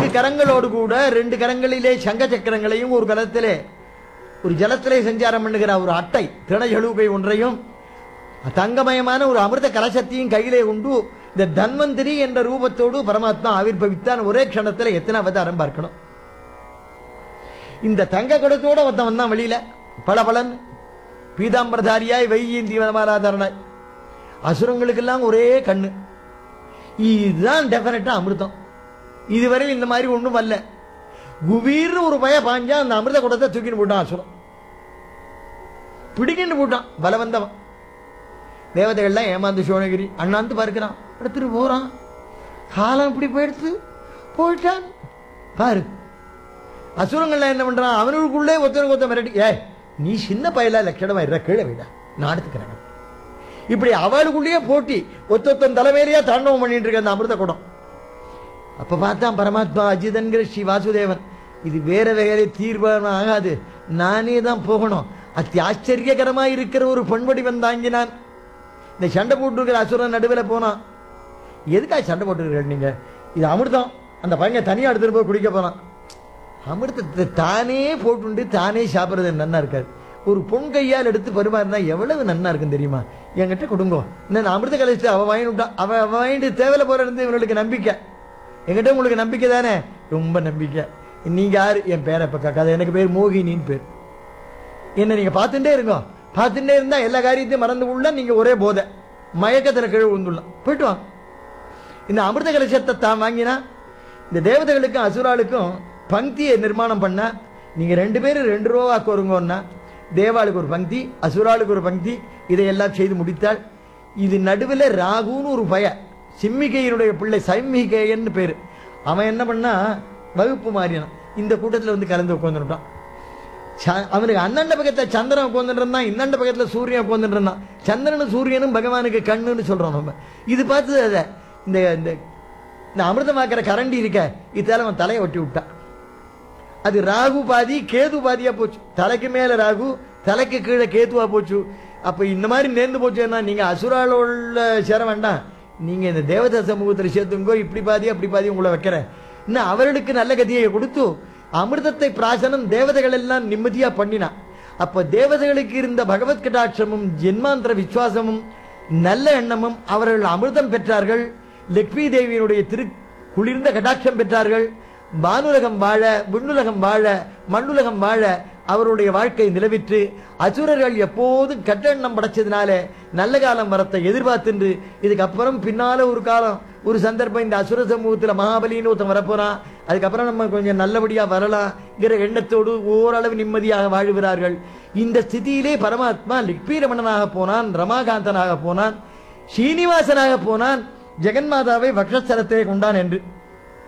கரங்களோடு கூட ரெண்டு கரங்களிலே சங்க சக்கரங்களையும் ஒரு கரத்திலே ஒரு ஜலத்திலே சஞ்சாரம் பண்ணுகிற ஒரு அட்டை திணையழுகை ஒன்றையும் தங்கமயமான ஒரு அமிர்த கலசத்தையும் கையிலே உண்டு இந்த தன்வந்திரி என்ற ரூபத்தோடு பரமாத்மா ஆவிர்பவித்தான் ஒரே க்ஷணத்துல எத்தனை அவதாரம் பார்க்கணும் இந்த தங்க குடத்தோட ஒருத்தன் வந்தான் வெளியில பளபளன் பீதாம்பரதாரியாய் வையேந்தி வரமாராதரனாய் அசுரங்களுக்கெல்லாம் ஒரே கண்ணு இதுதான் டெஃபினட்டா அமிர்தம் இதுவரை இந்த மாதிரி ஒண்ணும் வரல குபீர்னு ஒரு பய பாஞ்சா அந்த அமிர்த குடத்தை தூக்கின்னு போட்டான் அசுரம் பிடிக்கின்னு போட்டான் பலவந்தவன் தேவதைகள்லாம் ஏமாந்து சோழகிரி அண்ணாந்து பார்க்கிறான் எடுத்துட்டு போறான் காலம் இப்படி போயிடுத்து போயிட்டான் பாரு அசுரங்கள்லாம் என்ன பண்றான் அவனுக்குள்ளே ஒருத்தருக்கு ஒருத்தன் மிரட்டி ஏய் நீ சின்ன பயலா லட்சணமா இருற கீழே விட நான் எடுத்துக்கிறேன் இப்படி அவளுக்குள்ளேயே போட்டி ஒத்தொத்தன் தலைமையிலேயே தாண்டவம் பண்ணிட்டு இருக்க அந்த அமிர்த குடம் அப்ப பார்த்தான் பரமாத்மா அஜிதன்கிற ஸ்ரீ வாசுதேவன் இது வேற வேலை தீர்வானம் ஆகாது நானே தான் போகணும் அத்தி ஆச்சரியகரமா இருக்கிற ஒரு பண்படிவன் தாங்கினான் இந்த சண்டை போட்டுருக்கிற அசுரன் நடுவில் போனான் எதுக்காக சண்டை போட்டுருக்கீங்க நீங்க இது அமிர்தம் அந்த பையன் தனியா எடுத்துட்டு போய் குடிக்க போனான் அமிர்தத்தை தானே போட்டுண்டு தானே சாப்பிடுறது நன்னா இருக்காது ஒரு பொன் கையால் எடுத்து பரிமாறினா எவ்வளவு நன்னா இருக்கும் தெரியுமா என்கிட்ட கொடுங்கோ என்ன அமிர்த கலைச்சு அவ வாங்கிட்டா அவ அவ வாங்கிட்டு தேவையில போற இருந்து இவனுக்கு நம்பிக்கை என்கிட்ட உங்களுக்கு நம்பிக்கை தானே ரொம்ப நம்பிக்கை நீங்க யாரு என் பேரை இப்ப கேட்காத எனக்கு பேர் மோகினின்னு பேர் என்ன நீங்க பார்த்துட்டே இருங்க பார்த்துட்டே இருந்தா எல்லா காரியத்தையும் மறந்து உள்ள நீங்க ஒரே போதை மயக்கத்துல கீழே விழுந்துடலாம் போயிட்டு வாங்க இந்த அமிர்த கலசத்தை தான் வாங்கினா இந்த தேவதைகளுக்கும் அசுராளுக்கும் பங்கியை நிர்மாணம் பண்ண நீங்க ரெண்டு பேரும் ரெண்டு ரூபா கோருங்கன்னா தேவாளுக்கு ஒரு பங்கி அசுராளுக்கு ஒரு பங்கி இதையெல்லாம் செய்து முடித்தாள் இது நடுவில் ராகுன்னு ஒரு பய சிம்மிகையினுடைய பிள்ளை சைமிகையன்னு பேரு அவன் என்ன பண்ணா வகுப்பு மாறினான் இந்த கூட்டத்தில் வந்து கலந்து உட்காந்துட்டான் ச- அவனுக்கு அண்ணண்ட பக்கத்துல சந்திரன் உட்காந்துட்டு இருந்தான் இன்னண்ட பக்கத்துல சூரியன் உட்காந்துட்டு இருந்தான் சந்திரனும் சூரியனும் பகவானுக்கு கண்ணுன்னு சொல்றோம் நம்ம இது பார்த்து அதை இந்த இந்த இந்த அமிர்தமாக்கிற கரண்டி இருக்க இதால அவன் தலையை ஒட்டி விட்டான் அது ராகு பாதி கேது பாதியா போச்சு தலைக்கு மேல ராகு தலைக்கு கீழே கேதுவா போச்சு அப்ப இந்த மாதிரி நேர்ந்து போச்சுன்னா நீங்க அசுராளோட சேர வேண்டாம் நீங்க இந்த தேவதா சமூகத்தில் சேர்த்துங்கோ இப்படி பாதி அப்படி பாதி உங்களை வைக்கிறேன் இன்னும் அவர்களுக்கு நல்ல கதியை கொடுத்து அமிர்தத்தை பிராசனம் தேவதைகள் எல்லாம் நிம்மதியா பண்ணினான் அப்ப தேவதைகளுக்கு இருந்த பகவத் கடாட்சமும் ஜென்மாந்திர விசுவாசமும் நல்ல எண்ணமும் அவர்கள் அமிர்தம் பெற்றார்கள் லக்ஷ்மி தேவியினுடைய திரு குளிர்ந்த கடாட்சம் பெற்றார்கள் வானுலகம் வாழ விண்ணுலகம் வாழ மண்ணுலகம் வாழ அவருடைய வாழ்க்கை நிலவிற்று அசுரர்கள் எப்போதும் கட்டெண்ணம் படைச்சதுனால நல்ல காலம் வரத்தை எதிர்பார்த்துண்டு இதுக்கப்புறம் பின்னால ஒரு காலம் ஒரு சந்தர்ப்பம் இந்த அசுர சமூகத்துல மகாபலின்னு ஒருத்தன் வரப்போறான் அதுக்கப்புறம் நம்ம கொஞ்சம் நல்லபடியா வரலாம்ங்கிற எண்ணத்தோடு ஓரளவு நிம்மதியாக வாழுகிறார்கள் இந்த ஸ்திதியிலே பரமாத்மா லிக்பீரமணனாக போனான் ரமாகாந்தனாக போனான் ஸ்ரீனிவாசனாக போனான் ஜெகன்மாதாவை வக்ஷஸ்தலத்தை கொண்டான் என்று